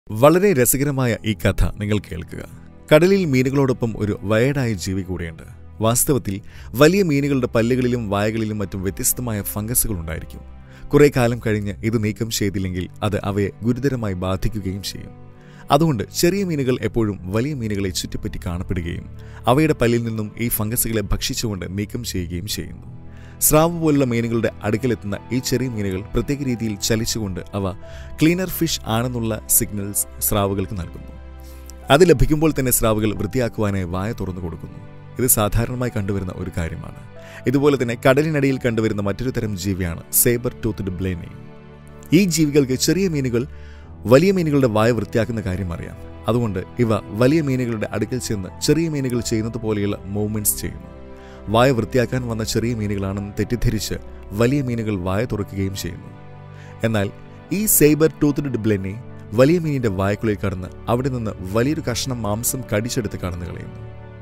വളരെ രസകരമായ ഈ കഥ നിങ്ങൾ കേൾക്കുക കടലിൽ മീനുകളോടൊപ്പം ഒരു വയഡായ ജീവി കൂടെയുണ്ട് വാസ്തവത്തിൽ വലിയ മീനുകളുടെ പല്ലുകളിലും വായകളിലും മറ്റും വ്യത്യസ്തമായ ഫംഗസുകൾ ഉണ്ടായിരിക്കും കുറെ കാലം കഴിഞ്ഞ് ഇത് നീക്കം ചെയ്തില്ലെങ്കിൽ അത് അവയെ ഗുരുതരമായി ബാധിക്കുകയും ചെയ്യും അതുകൊണ്ട് ചെറിയ മീനുകൾ എപ്പോഴും വലിയ മീനുകളെ ചുറ്റിപ്പറ്റി കാണപ്പെടുകയും അവയുടെ പല്ലിൽ നിന്നും ഈ ഫംഗസുകളെ ഭക്ഷിച്ചുകൊണ്ട് നീക്കം ചെയ്യുകയും ചെയ്യുന്നു സ്രാവ് പോലുള്ള മീനുകളുടെ അടുക്കലെത്തുന്ന ഈ ചെറിയ മീനുകൾ പ്രത്യേക രീതിയിൽ ചലിച്ചുകൊണ്ട് അവ ക്ലീനർ ഫിഷ് ആണെന്നുള്ള സിഗ്നൽസ് സ്രാവുകൾക്ക് നൽകുന്നു അത് ലഭിക്കുമ്പോൾ തന്നെ സ്രാവുകൾ വൃത്തിയാക്കുവാനായി വായ തുറന്നു കൊടുക്കുന്നു ഇത് സാധാരണമായി കണ്ടുവരുന്ന ഒരു കാര്യമാണ് ഇതുപോലെ തന്നെ കടലിനടിയിൽ കണ്ടുവരുന്ന മറ്റൊരു തരം ജീവിയാണ് സേബർ ടൂത്ത്ഡ് ബ്ലേനി ഈ ജീവികൾക്ക് ചെറിയ മീനുകൾ വലിയ മീനുകളുടെ വായ വൃത്തിയാക്കുന്ന കാര്യം അറിയാം അതുകൊണ്ട് ഇവ വലിയ മീനുകളുടെ അടുക്കൽ ചെന്ന് ചെറിയ മീനുകൾ ചെയ്യുന്നത് പോലെയുള്ള മൂവ്മെന്റ്സ് ചെയ്യുന്നു വായ വൃത്തിയാക്കാൻ വന്ന ചെറിയ മീനുകളാണെന്ന് തെറ്റിദ്ധരിച്ച് വലിയ മീനുകൾ വായ തുറക്കുകയും ചെയ്യുന്നു എന്നാൽ ഈ സൈബർ ടൂത്ത്ഡ് ഡിബ്ലെന്നെ വലിയ മീനിന്റെ വായക്കുള്ളിൽ കടന്ന് അവിടെ നിന്ന് വലിയൊരു കഷ്ണം മാംസം കടിച്ചെടുത്ത് കടന്നു കളയുന്നു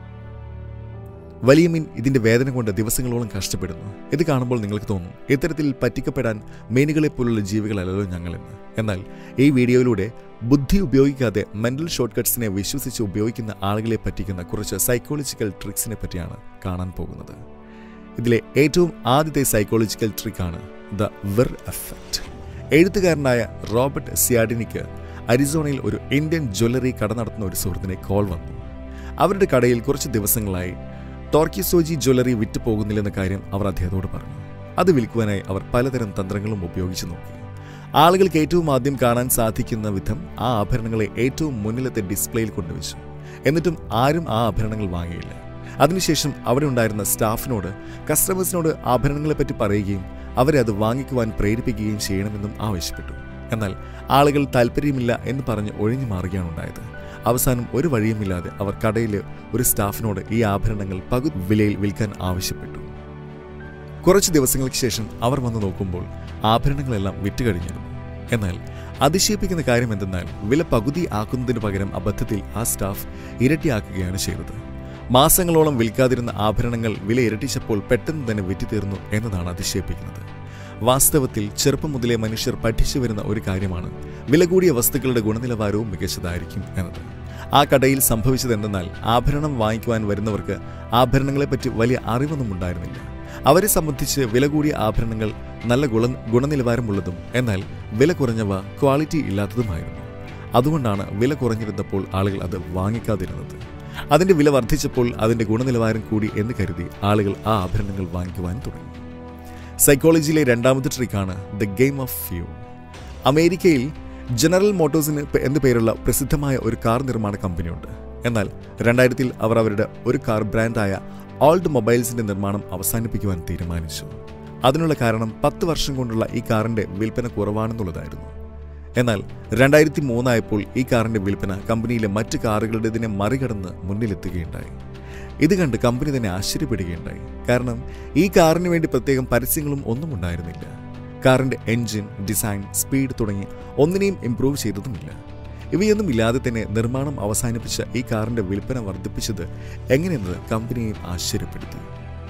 വലിയ മീൻ ഇതിന്റെ വേദന കൊണ്ട് ദിവസങ്ങളോളം കഷ്ടപ്പെടുന്നു ഇത് കാണുമ്പോൾ നിങ്ങൾക്ക് തോന്നും ഇത്തരത്തിൽ പറ്റിക്കപ്പെടാൻ മീനുകളെ പോലുള്ള ജീവികളല്ലല്ലോ ഞങ്ങളെന്ന് എന്നാൽ ഈ വീഡിയോയിലൂടെ ബുദ്ധി ഉപയോഗിക്കാതെ മെന്റൽ ഷോർട്ട് കട്ട്സിനെ വിശ്വസിച്ച് ഉപയോഗിക്കുന്ന ആളുകളെ പറ്റിക്കുന്ന കുറച്ച് സൈക്കോളജിക്കൽ ട്രിക്സിനെ പറ്റിയാണ് കാണാൻ പോകുന്നത് ഇതിലെ ഏറ്റവും ആദ്യത്തെ സൈക്കോളജിക്കൽ ട്രിക്കാണ് ദ വെർ എഫക്റ്റ് എഴുത്തുകാരനായ റോബർട്ട് സിയാഡിനിക്ക് അരിസോണയിൽ ഒരു ഇന്ത്യൻ ജ്വല്ലറി കട നടത്തുന്ന ഒരു സുഹൃത്തിനെ കോൾ വന്നു അവരുടെ കടയിൽ കുറച്ച് ദിവസങ്ങളായി ടോർക്കിസോജി ജ്വല്ലറി വിറ്റു പോകുന്നില്ലെന്ന കാര്യം അവർ അദ്ദേഹത്തോട് പറഞ്ഞു അത് വിൽക്കുവാനായി അവർ പലതരം തന്ത്രങ്ങളും ഉപയോഗിച്ചു നോക്കി ആളുകൾക്ക് ഏറ്റവും ആദ്യം കാണാൻ സാധിക്കുന്ന വിധം ആ ആഭരണങ്ങളെ ഏറ്റവും മുന്നിലത്തെ ഡിസ്പ്ലേയിൽ കൊണ്ടുവച്ചു എന്നിട്ടും ആരും ആ ആഭരണങ്ങൾ വാങ്ങിയില്ല അതിനുശേഷം അവിടെ ഉണ്ടായിരുന്ന സ്റ്റാഫിനോട് കസ്റ്റമേഴ്സിനോട് ആഭരണങ്ങളെപ്പറ്റി പറയുകയും അവരെ അത് വാങ്ങിക്കുവാൻ പ്രേരിപ്പിക്കുകയും ചെയ്യണമെന്നും ആവശ്യപ്പെട്ടു എന്നാൽ ആളുകൾ താല്പര്യമില്ല എന്ന് പറഞ്ഞ് ഒഴിഞ്ഞു മാറുകയാണ് ഉണ്ടായത് അവസാനം ഒരു വഴിയുമില്ലാതെ അവർ കടയിലെ ഒരു സ്റ്റാഫിനോട് ഈ ആഭരണങ്ങൾ പകുതി വിലയിൽ വിൽക്കാൻ ആവശ്യപ്പെട്ടു കുറച്ച് ദിവസങ്ങൾക്ക് ശേഷം അവർ വന്ന് നോക്കുമ്പോൾ ആഭരണങ്ങളെല്ലാം വിറ്റുകഴിഞ്ഞിരുന്നു എന്നാൽ അതിശയിപ്പിക്കുന്ന കാര്യം എന്തെന്നാൽ വില പകുതി ആക്കുന്നതിന് പകരം അബദ്ധത്തിൽ ആ സ്റ്റാഫ് ഇരട്ടിയാക്കുകയാണ് ചെയ്തത് മാസങ്ങളോളം വിൽക്കാതിരുന്ന ആഭരണങ്ങൾ വില ഇരട്ടിച്ചപ്പോൾ പെട്ടെന്ന് തന്നെ വിറ്റുതീർന്നു എന്നതാണ് അതിശയിപ്പിക്കുന്നത് വാസ്തവത്തിൽ ചെറുപ്പം മുതലേ മനുഷ്യർ പഠിച്ചു വരുന്ന ഒരു കാര്യമാണ് വില കൂടിയ വസ്തുക്കളുടെ ഗുണനിലവാരവും മികച്ചതായിരിക്കും എന്നത് ആ കടയിൽ സംഭവിച്ചത് എന്തെന്നാൽ ആഭരണം വാങ്ങിക്കുവാൻ വരുന്നവർക്ക് ആഭരണങ്ങളെപ്പറ്റി വലിയ അറിവൊന്നും ഉണ്ടായിരുന്നില്ല അവരെ സംബന്ധിച്ച് വില കൂടിയ ആഭരണങ്ങൾ നല്ല ഗുണ ഗുണനിലവാരമുള്ളതും എന്നാൽ വില കുറഞ്ഞവ ക്വാളിറ്റി ഇല്ലാത്തതുമായിരുന്നു അതുകൊണ്ടാണ് വില കുറഞ്ഞിരുന്നപ്പോൾ ആളുകൾ അത് വാങ്ങിക്കാതിരുന്നത് അതിന്റെ വില വർദ്ധിച്ചപ്പോൾ അതിന്റെ ഗുണനിലവാരം കൂടി എന്ന് കരുതി ആളുകൾ ആ ആഭരണങ്ങൾ വാങ്ങിക്കുവാൻ തുടങ്ങി സൈക്കോളജിയിലെ രണ്ടാമത്തെ ട്രിക്കാണ് ദ ഗെയിം ഓഫ് ഫ്യൂ അമേരിക്കയിൽ ജനറൽ മോട്ടോഴ്സിന് എന്നു പേരുള്ള പ്രസിദ്ധമായ ഒരു കാർ നിർമ്മാണ കമ്പനിയുണ്ട് എന്നാൽ രണ്ടായിരത്തിൽ അവർ അവരുടെ ഒരു കാർ ബ്രാൻഡായ ഓൾഡ് മൊബൈൽസിന്റെ നിർമ്മാണം അവസാനിപ്പിക്കുവാൻ തീരുമാനിച്ചു അതിനുള്ള കാരണം പത്ത് വർഷം കൊണ്ടുള്ള ഈ കാറിന്റെ വിൽപ്പന കുറവാണെന്നുള്ളതായിരുന്നു എന്നാൽ രണ്ടായിരത്തി മൂന്നായപ്പോൾ ഈ കാറിന്റെ വിൽപ്പന കമ്പനിയിലെ മറ്റ് കാറുകളുടേതിനെ മറികടന്ന് മുന്നിലെത്തുകയുണ്ടായി ഇത് കണ്ട് കമ്പനി തന്നെ ആശ്ചര്യപ്പെടുകയുണ്ടായി കാരണം ഈ കാറിന് വേണ്ടി പ്രത്യേകം പരസ്യങ്ങളും ഒന്നും ഉണ്ടായിരുന്നില്ല കാറിന്റെ എൻജിൻ ഡിസൈൻ സ്പീഡ് തുടങ്ങി ഒന്നിനെയും ഇംപ്രൂവ് ചെയ്തതുമില്ല ഇവയൊന്നും ഇല്ലാതെ തന്നെ നിർമ്മാണം അവസാനിപ്പിച്ച ഈ കാറിന്റെ വിൽപ്പന വർദ്ധിപ്പിച്ചത് എങ്ങനെയെന്നത് കമ്പനിയെയും ആശ്ചര്യപ്പെടുത്തി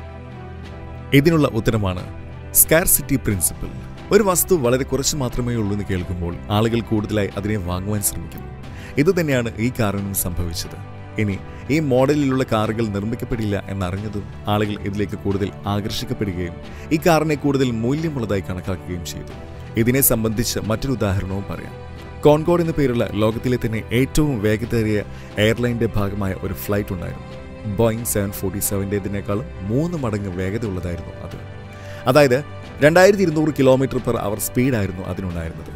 ഇതിനുള്ള ഉത്തരമാണ് സ്കാർസിറ്റി പ്രിൻസിപ്പിൾ ഒരു വസ്തു വളരെ കുറച്ച് മാത്രമേ ഉള്ളൂ എന്ന് കേൾക്കുമ്പോൾ ആളുകൾ കൂടുതലായി അതിനെ വാങ്ങുവാൻ ശ്രമിക്കുന്നു ഇത് തന്നെയാണ് ഈ കാറിനും സംഭവിച്ചത് ഇനി ഈ മോഡലിലുള്ള കാറുകൾ നിർമ്മിക്കപ്പെടില്ല എന്നറിഞ്ഞതും ആളുകൾ ഇതിലേക്ക് കൂടുതൽ ആകർഷിക്കപ്പെടുകയും ഈ കാറിനെ കൂടുതൽ മൂല്യമുള്ളതായി കണക്കാക്കുകയും ചെയ്തു ഇതിനെ സംബന്ധിച്ച് മറ്റൊരു ഉദാഹരണവും പറയാം കോൺകോഡ് എന്ന പേരുള്ള ലോകത്തിലെ തന്നെ ഏറ്റവും വേഗതയേറിയ എയർലൈൻ്റെ ഭാഗമായ ഒരു ഫ്ലൈറ്റ് ഉണ്ടായിരുന്നു ബോയിങ് സെവൻ ഫോർട്ടി സെവൻ്റേതിനേക്കാളും മൂന്ന് മടങ്ങ് വേഗത ഉള്ളതായിരുന്നു അത് അതായത് രണ്ടായിരത്തി ഇരുന്നൂറ് കിലോമീറ്റർ പെർ അവർ സ്പീഡായിരുന്നു അതിനുണ്ടായിരുന്നത്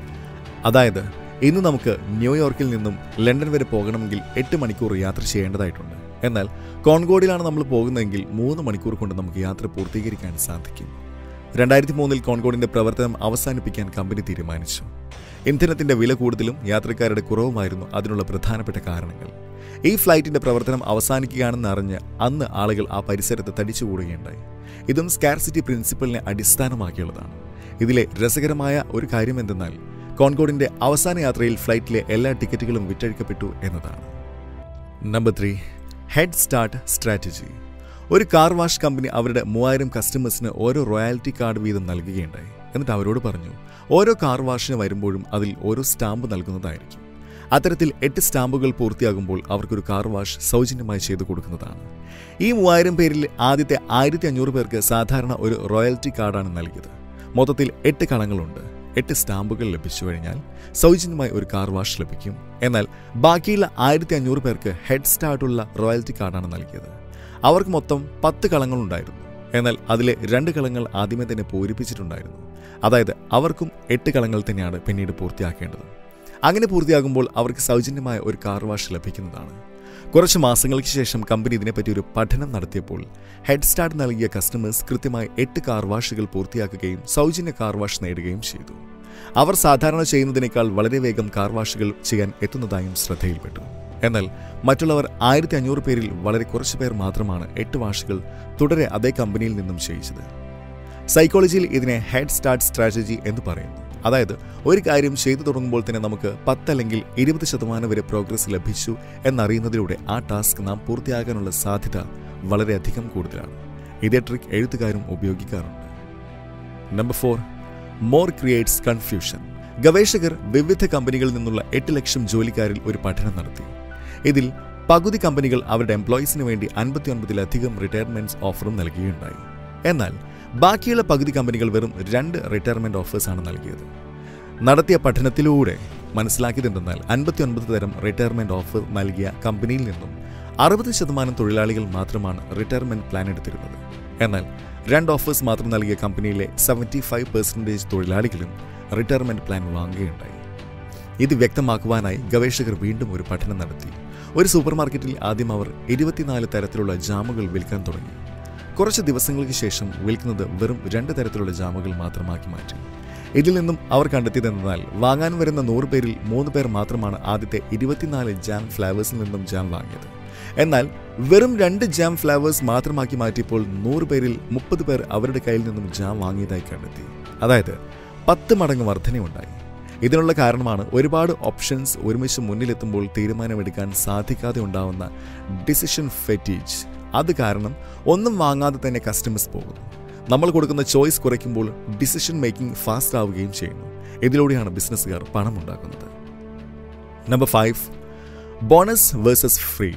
അതായത് ഇന്ന് നമുക്ക് ന്യൂയോർക്കിൽ നിന്നും ലണ്ടൻ വരെ പോകണമെങ്കിൽ എട്ട് മണിക്കൂർ യാത്ര ചെയ്യേണ്ടതായിട്ടുണ്ട് എന്നാൽ കോൺകോഡിലാണ് നമ്മൾ പോകുന്നതെങ്കിൽ മൂന്ന് മണിക്കൂർ കൊണ്ട് നമുക്ക് യാത്ര പൂർത്തീകരിക്കാൻ സാധിക്കും രണ്ടായിരത്തി മൂന്നിൽ കോൺകോഡിന്റെ പ്രവർത്തനം അവസാനിപ്പിക്കാൻ കമ്പനി തീരുമാനിച്ചു ഇന്ധനത്തിന്റെ വില കൂടുതലും യാത്രക്കാരുടെ കുറവുമായിരുന്നു അതിനുള്ള പ്രധാനപ്പെട്ട കാരണങ്ങൾ ഈ ഫ്ലൈറ്റിന്റെ പ്രവർത്തനം അവസാനിക്കുകയാണെന്ന് അറിഞ്ഞ് അന്ന് ആളുകൾ ആ പരിസരത്ത് തടിച്ചുകൂടുകയുണ്ടായി ഇതും സ്കാർസിറ്റി പ്രിൻസിപ്പലിനെ അടിസ്ഥാനമാക്കിയുള്ളതാണ് ഇതിലെ രസകരമായ ഒരു കാര്യം എന്തെന്നാൽ കോൺകോഡിന്റെ അവസാന യാത്രയിൽ ഫ്ലൈറ്റിലെ എല്ലാ ടിക്കറ്റുകളും വിറ്റഴിക്കപ്പെട്ടു എന്നതാണ് number three head start strategy ഒരു കാർ വാഷ് കമ്പനി അവരുടെ മൂവായിരം കസ്റ്റമേഴ്സിന് ഓരോ റോയാലിറ്റി കാർഡ് വീതം നൽകുകയുണ്ടായി എന്നിട്ട് അവരോട് പറഞ്ഞു ഓരോ കാർ വാഷിന് വരുമ്പോഴും അതിൽ ഓരോ സ്റ്റാമ്പ് നൽകുന്നതായിരിക്കും അത്തരത്തിൽ എട്ട് സ്റ്റാമ്പുകൾ പൂർത്തിയാകുമ്പോൾ അവർക്കൊരു കാർ വാഷ് സൗജന്യമായി ചെയ്തു കൊടുക്കുന്നതാണ് ഈ മൂവായിരം പേരിൽ ആദ്യത്തെ ആയിരത്തി അഞ്ഞൂറ് പേർക്ക് സാധാരണ ഒരു റോയൽറ്റി കാർഡാണ് നൽകിയത് മൊത്തത്തിൽ എട്ട് കളങ്ങളുണ്ട് എട്ട് സ്റ്റാമ്പുകൾ ലഭിച്ചു കഴിഞ്ഞാൽ സൗജന്യമായി ഒരു കാർ വാഷ് ലഭിക്കും എന്നാൽ ബാക്കിയുള്ള ആയിരത്തി അഞ്ഞൂറ് പേർക്ക് ഹെഡ് സ്റ്റാർട്ടുള്ള റോയൽറ്റി കാർഡാണ് നൽകിയത് അവർക്ക് മൊത്തം പത്ത് കളങ്ങളുണ്ടായിരുന്നു എന്നാൽ അതിലെ രണ്ട് കളങ്ങൾ ആദ്യമേ തന്നെ പൂരിപ്പിച്ചിട്ടുണ്ടായിരുന്നു അതായത് അവർക്കും എട്ട് കളങ്ങൾ തന്നെയാണ് പിന്നീട് പൂർത്തിയാക്കേണ്ടത് അങ്ങനെ പൂർത്തിയാകുമ്പോൾ അവർക്ക് സൗജന്യമായ ഒരു കാർ വാഷ് ലഭിക്കുന്നതാണ് കുറച്ച് മാസങ്ങൾക്ക് ശേഷം കമ്പനി ഇതിനെപ്പറ്റി ഒരു പഠനം നടത്തിയപ്പോൾ ഹെഡ് സ്റ്റാർട്ട് നൽകിയ കസ്റ്റമേഴ്സ് കൃത്യമായി എട്ട് കാർ വാഷുകൾ പൂർത്തിയാക്കുകയും സൗജന്യ കാർ വാഷ് നേടുകയും ചെയ്തു അവർ സാധാരണ ചെയ്യുന്നതിനേക്കാൾ വളരെ വേഗം കാർ വാഷുകൾ ചെയ്യാൻ എത്തുന്നതായും ശ്രദ്ധയിൽപ്പെട്ടു എന്നാൽ മറ്റുള്ളവർ ആയിരത്തി അഞ്ഞൂറ് പേരിൽ വളരെ കുറച്ച് പേർ മാത്രമാണ് എട്ട് വാഷുകൾ തുടരെ അതേ കമ്പനിയിൽ നിന്നും ചെയ്യിച്ചത് സൈക്കോളജിയിൽ ഇതിനെ ഹെഡ് സ്റ്റാർട്ട് സ്ട്രാറ്റജി എന്ന് പറയുന്നു അതായത് ഒരു കാര്യം ചെയ്തു തുടങ്ങുമ്പോൾ തന്നെ നമുക്ക് പത്തല്ലെങ്കിൽ ഇരുപത് ശതമാനം വരെ പ്രോഗ്രസ് ലഭിച്ചു എന്നറിയുന്നതിലൂടെ ആ ടാസ്ക് നാം പൂർത്തിയാകാനുള്ള സാധ്യത വളരെയധികം കൂടുതലാണ് ഇതേ ട്രിക്ക് എഴുത്തുകാരും ഉപയോഗിക്കാറുണ്ട് number four more creates confusion ഗവേഷകർ വിവിധ കമ്പനികളിൽ നിന്നുള്ള എട്ട് ലക്ഷം ജോലിക്കാരിൽ ഒരു പഠനം നടത്തി ഇതിൽ പകുതി കമ്പനികൾ അവരുടെ എംപ്ലോയീസിന് വേണ്ടി അൻപത്തിയൊൻപതിലധികം റിട്ടയർമെന്റ്സ് ഓഫറും നൽകുകയുണ്ടായി എന്നാൽ ബാക്കിയുള്ള പകുതി കമ്പനികൾ വെറും രണ്ട് റിട്ടയർമെന്റ് ഓഫേഴ്സാണ് നൽകിയത് നടത്തിയ പഠനത്തിലൂടെ മനസ്സിലാക്കിയതെന്തെന്നാൽ അൻപത്തിയൊൻപത് തരം റിട്ടയർമെന്റ് ഓഫർ നൽകിയ കമ്പനിയിൽ നിന്നും അറുപത് ശതമാനം തൊഴിലാളികൾ മാത്രമാണ് റിട്ടയർമെന്റ് പ്ലാൻ എടുത്തിരുന്നത് എന്നാൽ രണ്ട് ഓഫേഴ്സ് മാത്രം നൽകിയ കമ്പനിയിലെ സെവൻറ്റി ഫൈവ് പെർസെൻറ്റേജ് തൊഴിലാളികളും റിട്ടയർമെന്റ് പ്ലാൻ വാങ്ങുകയുണ്ടായി ഇത് വ്യക്തമാക്കുവാനായി ഗവേഷകർ വീണ്ടും ഒരു പഠനം നടത്തി ഒരു സൂപ്പർ മാർക്കറ്റിൽ ആദ്യം അവർ ഇരുപത്തിനാല് തരത്തിലുള്ള ജാമുകൾ വിൽക്കാൻ തുടങ്ങി കുറച്ച് ദിവസങ്ങൾക്ക് ശേഷം വിൽക്കുന്നത് വെറും രണ്ട് തരത്തിലുള്ള ജാമുകൾ മാത്രമാക്കി മാറ്റി ഇതിൽ നിന്നും അവർ കണ്ടെത്തിയതെന്നാൽ വാങ്ങാൻ വരുന്ന നൂറ് പേരിൽ മൂന്ന് പേർ മാത്രമാണ് ആദ്യത്തെ ഇരുപത്തിനാല് ജാം ഫ്ലേവേഴ്സിൽ നിന്നും ജാം വാങ്ങിയത് എന്നാൽ വെറും രണ്ട് ജാം ഫ്ലേവേഴ്സ് മാത്രമാക്കി മാറ്റിയപ്പോൾ നൂറ് പേരിൽ മുപ്പത് പേർ അവരുടെ കയ്യിൽ നിന്നും ജാം വാങ്ങിയതായി കണ്ടെത്തി അതായത് പത്ത് മടങ്ങ് വർധനയുണ്ടായി ഇതിനുള്ള കാരണമാണ് ഒരുപാട് ഓപ്ഷൻസ് ഒരുമിച്ച് മുന്നിലെത്തുമ്പോൾ തീരുമാനമെടുക്കാൻ സാധിക്കാതെ ഉണ്ടാവുന്ന ഡിസിഷൻ ഫെറ്റീജ് അത് കാരണം ഒന്നും വാങ്ങാതെ തന്നെ കസ്റ്റമേഴ്സ് പോകുന്നു നമ്മൾ കൊടുക്കുന്ന ചോയ്സ് കുറയ്ക്കുമ്പോൾ ഡിസിഷൻ മേക്കിംഗ് ഫാസ്റ്റ് ആവുകയും ചെയ്യുന്നു ഇതിലൂടെയാണ് ബിസിനസ്സുകാർ പണം ഉണ്ടാക്കുന്നത് number five bonus versus free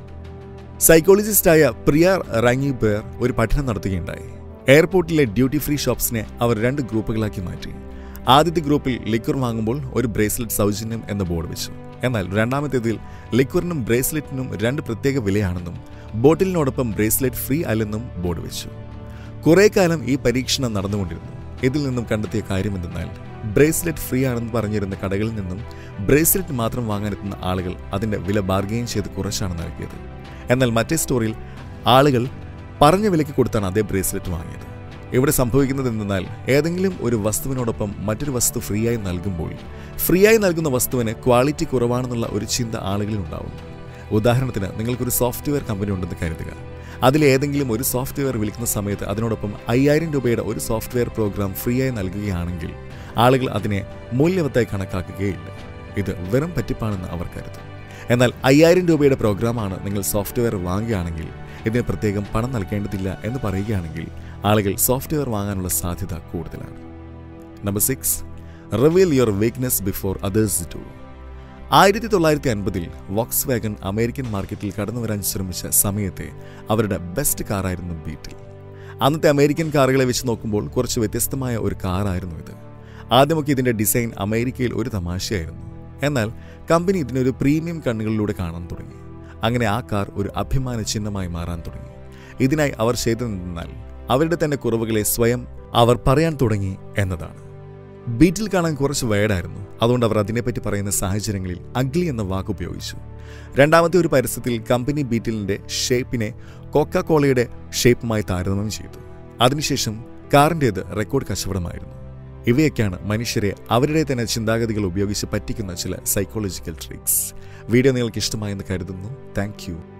സൈക്കോളജിസ്റ്റായ പ്രിയ റാങ്ങിബേർ ഒരു പഠനം നടത്തുകയുണ്ടായി എയർപോർട്ടിലെ ഡ്യൂട്ടി ഫ്രീ ഷോപ്സിനെ അവർ രണ്ട് ഗ്രൂപ്പുകളാക്കി മാറ്റി ആദ്യത്തെ ഗ്രൂപ്പിൽ ലിക്വർ വാങ്ങുമ്പോൾ ഒരു ബ്രേസ്ലെറ്റ് സൗജന്യം എന്ന ബോർഡ് വെച്ചു എന്നാൽ രണ്ടാമത്തേതിൽ ലിക്വറിനും ബ്രേസ്ലെറ്റിനും രണ്ട് പ്രത്യേക വിലയാണെന്നും ബോട്ടിലിനോടൊപ്പം ബ്രേസ്ലെറ്റ് ഫ്രീ അല്ലെന്നും ബോർഡ് വെച്ചു കുറേ കാലം ഈ പരീക്ഷണം നടന്നുകൊണ്ടിരുന്നു ഇതിൽ നിന്നും കണ്ടെത്തിയ കാര്യം എന്തെന്നാൽ ബ്രേസ്ലെറ്റ് ഫ്രീ ആണെന്ന് പറഞ്ഞിരുന്ന കടകളിൽ നിന്നും ബ്രേസ്ലെറ്റ് മാത്രം വാങ്ങാനെത്തുന്ന ആളുകൾ അതിന്റെ വില ബാർഗെയിൻ ചെയ്ത് കുറച്ചാണ് നൽകിയത് എന്നാൽ മറ്റേ സ്റ്റോറിൽ ആളുകൾ പറഞ്ഞ വിലയ്ക്ക് കൊടുത്താണ് അതേ ബ്രേസ്ലെറ്റ് വാങ്ങിയത് ഇവിടെ സംഭവിക്കുന്നത് എന്തെന്നാൽ ഏതെങ്കിലും ഒരു വസ്തുവിനോടൊപ്പം മറ്റൊരു വസ്തു ഫ്രീ ആയി നൽകുമ്പോൾ ഫ്രീ ആയി നൽകുന്ന വസ്തുവിന് ക്വാളിറ്റി കുറവാണെന്നുള്ള ഒരു ചിന്ത ആളുകളിൽ ഉണ്ടാവും ഉദാഹരണത്തിന് നിങ്ങൾക്കൊരു സോഫ്റ്റ്വെയർ കമ്പനി ഉണ്ടെന്ന് കരുതുക അതിൽ ഏതെങ്കിലും ഒരു സോഫ്റ്റ്വെയർ വിൽക്കുന്ന സമയത്ത് അതിനോടൊപ്പം അയ്യായിരം രൂപയുടെ ഒരു സോഫ്റ്റ്വെയർ പ്രോഗ്രാം ഫ്രീ ആയി നൽകുകയാണെങ്കിൽ ആളുകൾ അതിനെ മൂല്യവത്തായി കണക്കാക്കുകയില്ല ഇത് വെറും പറ്റിപ്പാണെന്ന് അവർ കരുതും എന്നാൽ അയ്യായിരം രൂപയുടെ പ്രോഗ്രാമാണ് നിങ്ങൾ സോഫ്റ്റ്വെയർ വാങ്ങുകയാണെങ്കിൽ ഇതിന് പ്രത്യേകം പണം നൽകേണ്ടതില്ല എന്ന് പറയുകയാണെങ്കിൽ ആളുകൾ സോഫ്റ്റ്വെയർ വാങ്ങാനുള്ള സാധ്യത കൂടുതലാണ് number six reveal your weakness before others to ആയിരത്തി തൊള്ളായിരത്തി അൻപതിൽ വോക്സ് വാഗൺ അമേരിക്കൻ മാർക്കറ്റിൽ കടന്നു വരാൻ ശ്രമിച്ച സമയത്തെ അവരുടെ ബെസ്റ്റ് കാറായിരുന്നു ബീറ്റിൽ അന്നത്തെ അമേരിക്കൻ കാറുകളെ വെച്ച് നോക്കുമ്പോൾ കുറച്ച് വ്യത്യസ്തമായ ഒരു കാറായിരുന്നു ഇത് ആദ്യമൊക്കെ ഇതിന്റെ ഡിസൈൻ അമേരിക്കയിൽ ഒരു തമാശയായിരുന്നു എന്നാൽ കമ്പനി ഇതിനൊരു പ്രീമിയം കണ്ണുകളിലൂടെ കാണാൻ തുടങ്ങി അങ്ങനെ ആ കാർ ഒരു അഭിമാന ചിഹ്നമായി മാറാൻ തുടങ്ങി ഇതിനായി അവർ ചെയ്തതെന്നാൽ അവരുടെ തന്നെ കുറവുകളെ സ്വയം അവർ പറയാൻ തുടങ്ങി എന്നതാണ് ബീറ്റിൽ കാണാൻ കുറച്ച് വേടായിരുന്നു അതുകൊണ്ട് അവർ അതിനെപ്പറ്റി പറയുന്ന സാഹചര്യങ്ങളിൽ അഗ്ലി എന്ന വാക്ക് ഉപയോഗിച്ചു രണ്ടാമത്തെ ഒരു പരസ്യത്തിൽ കമ്പനി ബീറ്റിലിന്റെ ഷേപ്പിനെ കോക്ക കോളയുടെ ഷേപ്പുമായി താരതമ്യം ചെയ്തു അതിനുശേഷം കാറിൻ്റേത് റെക്കോർഡ് കച്ചവടമായിരുന്നു ഇവയൊക്കെയാണ് മനുഷ്യരെ അവരുടെ തന്നെ ചിന്താഗതികൾ ഉപയോഗിച്ച് പറ്റിക്കുന്ന ചില സൈക്കോളജിക്കൽ ട്രിക്സ് വീഡിയോ നിങ്ങൾക്ക് ഇഷ്ടമായെന്ന് കരുതുന്നു താങ്ക്